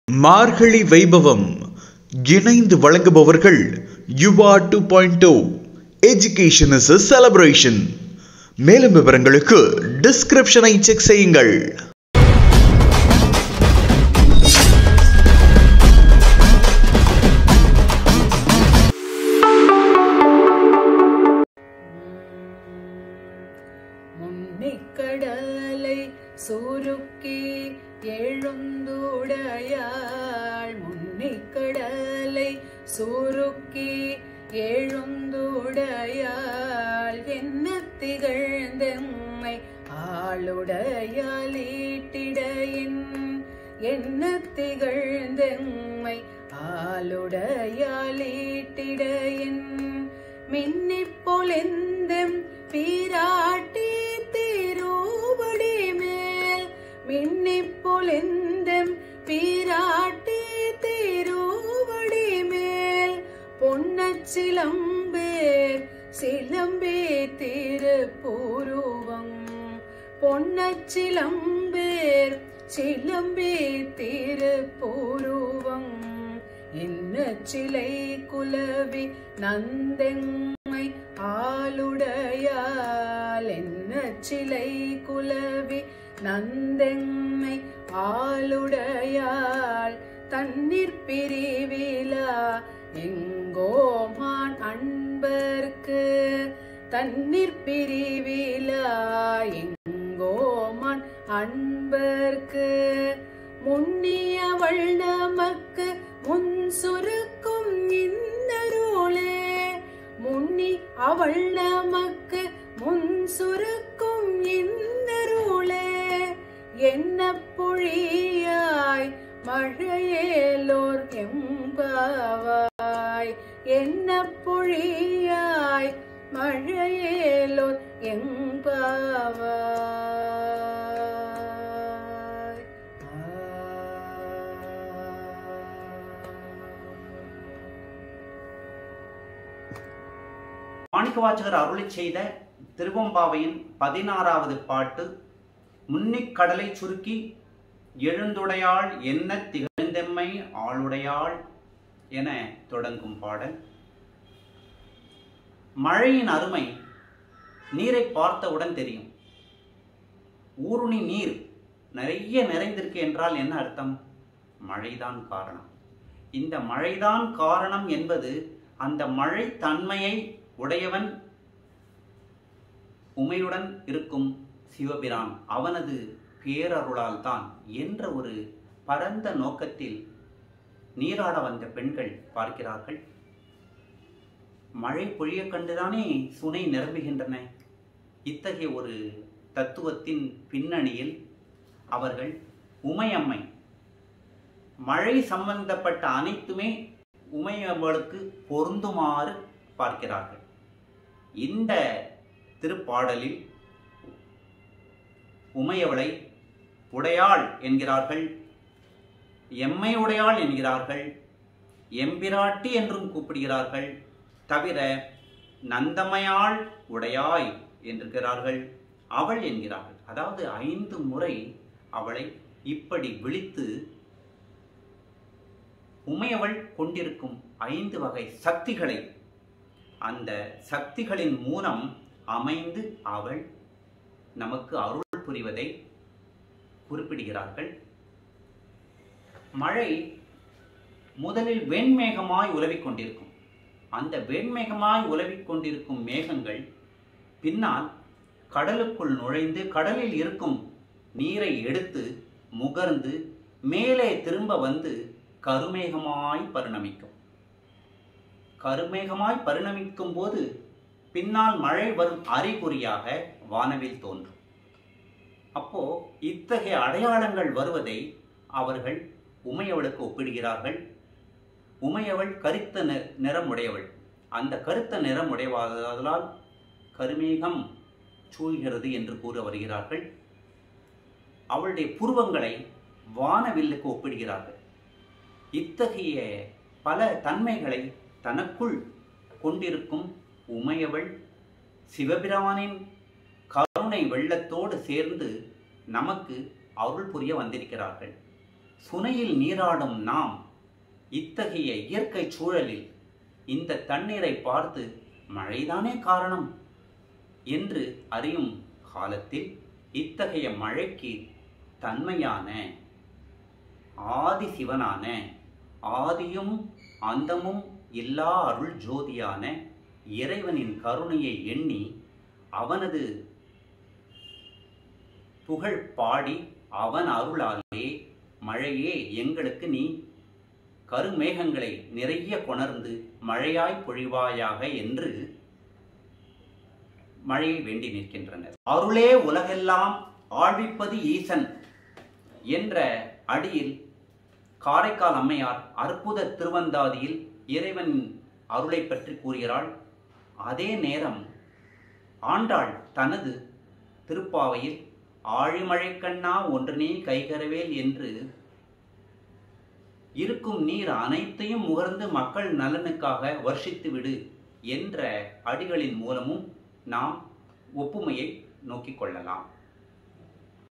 மார்கழி வைபவம் இணைந்து வழங்குபவர்கள் Yuva two point two education is celebration மேலும் விவரங்களுக்கு டிஸ்கிரிப்ஷனை செக் செய்யுங்கள் முன்னிக்கடலை சுருக்கி எழுந்துடையாள் முன்னிக்கடலை சுருக்கி எழுந்துடையாள் என்ன திகழ்ந்தெம்மை ஆளுடையால் ஈட்டிடையின் என்ன திகழ்ந்தெம்மை ஆளுடையால் ஈட்டிடையின் மின்னிப் பொலிந்தெம் பீராட்டி திருவடி மேல் மின்னிப் பொலிந்தெம் பீராட்டி திருவடி மேல் பொன்னச்சிலம்பேர் சிலம்பே திருப்புருவம் பொன்னச்சிலம்பேர் சிலம்பே திருப்புருவம் என்ன சிலை குலவி நந்தெம்மை ஆளுடையால் என்ன சிலை குலவி நந்தெம்மை ஆளுடையால் தண்ணீர் பிரிவிலா எங்கோமான் அன்பர்க்கு தண்ணீர் பிரிவிலா எங்கோமான் அன்பர்க்கு முன்னியவள் நமக்கு முன் சுருக்கும் இன்னருளே முன்னி அவள் நமக்கு முன் சுருக்கும் இன்னருளே என்ன பொழியாய் மழையேலோர் எம்பாவாய் என்ன பொழியாய் மழையேலோர் எம்பாவாய் மாணிக்கவாச்சகர் அருளிச் செய்த திருவம்பாவையின் பதினாறாவது பாட்டு முன்னிக் கடலை சுருக்கி எழுந்துடையாள் என்ன திகழ்ந்தெம்மை ஆளுடையாள் என தொடங்கும் பாடல் மழையின் அருமை நீரை பார்த்தவுடன் தெரியும் ஊருணி நீர் நிறைய நிறைந்திருக்கு என்றால் என்ன அர்த்தம் மழைதான் காரணம் இந்த மழைதான் காரணம் என்பது அந்த மழை தன்மையை உடையவன் உமையுடன் இருக்கும் சிவபிரான் அவனது பேரருளால் தான் என்ற ஒரு பரந்த நோக்கத்தில் நீராட வந்த பெண்கள் பார்க்கிறார்கள் மழை பொழிய கண்டுதானே சுனை நிரம்புகின்றன இத்தகைய ஒரு தத்துவத்தின் பின்னணியில் அவர்கள் உமையம்மை மழை சம்பந்தப்பட்ட அனைத்துமே உமையவளுக்கு பொருந்துமாறு பார்க்கிறார்கள் இந்த திருப்பாடலில் உமையவளை உடையாள் என்கிறார்கள் எம்மை உடையாள் என்கிறார்கள் எம்பிராட்டி என்றும் கூப்பிடுகிறார்கள் தவிர நந்தமையாள் உடையாய் என்றிருக்கிறார்கள் அவள் என்கிறார்கள் அதாவது ஐந்து முறை அவளை இப்படி விழித்து உமையவள் கொண்டிருக்கும் ஐந்து வகை சக்திகளை அந்த சக்திகளின் மூலம் அமைந்து அவள் நமக்கு அருள் புரிவதை குறிப்பிடுகிறார்கள் மழை முதலில் வெண்மேகமாய் உலவிக் கொண்டிருக்கும் அந்த வெண்மேகமாய் உலவிக் கொண்டிருக்கும் மேகங்கள் பின்னால் கடலுக்குள் நுழைந்து கடலில் இருக்கும் நீரை எடுத்து முகர்ந்து மேலே திரும்ப வந்து கருமேகமாய் பரிணமிக்கும் கருமேகமாய் பரிணமிக்கும் போது பின்னால் மழை வரும் அறிகுறியாக வானவில் தோன்றும் அப்போ இத்தகைய அடையாளங்கள் வருவதை அவர்கள் உமையவளுக்கு ஒப்பிடுகிறார்கள் உமையவள் கருத்த நி- நிறமுடையவள் அந்த கருத்த நிறமுடையவாதலால் கருமேகம் சூழ்கிறது என்று கூற வருகிறார்கள் அவளுடைய புருவங்களை வானவில்லுக்கு ஒப்பிடுகிறார்கள் இத்தகைய பல தன்மைகளை தனக்குள் கொண்டிருக்கும் உமையவள் சிவபிரானின் கருணை வெள்ளத்தோடு சேர்ந்து நமக்கு அருள் புரிய வந்திருக்கிறார்கள் சுனையில் நீராடும் நாம் இத்தகைய இயற்கை சூழலில் இந்த தண்ணீரை பார்த்து மழைதானே காரணம் என்று அறியும் காலத்தில் இத்தகைய மழைக்கு தன்மையான ஆதி சிவனான ஆதியும் அந்தமும் இல்லா அருள் ஜோதியான இறைவனின் கருணையை எண்ணி அவனது புகழ் பாடி அவன் அருளாலே மழையே எங்களுக்கு நீ கருமேகங்களை நிறைய கொணர்ந்து மழையாய் பொழிவாயாக என்று மழையை வேண்டி நிற்கின்றனர் அருளே உலகெல்லாம் ஆழ்விப்பது ஈசன் என்ற அடியில் காரைக்கால் அம்மையார் அற்புத திருவந்தாதியில் இறைவன் அருளை பற்றி கூறுகிறாள் அதே நேரம் ஆண்டாள் தனது திருப்பாவையில் ஆழிமழை கண்ணா ஒன்றனே கைகரவேல் என்று இருக்கும் நீர் அனைத்தையும் முகர்ந்து மக்கள் நலனுக்காக வர்ஷித்து விடு என்ற அடிகளின் மூலமும் நாம் ஒப்புமையை நோக்கிக் கொள்ளலாம்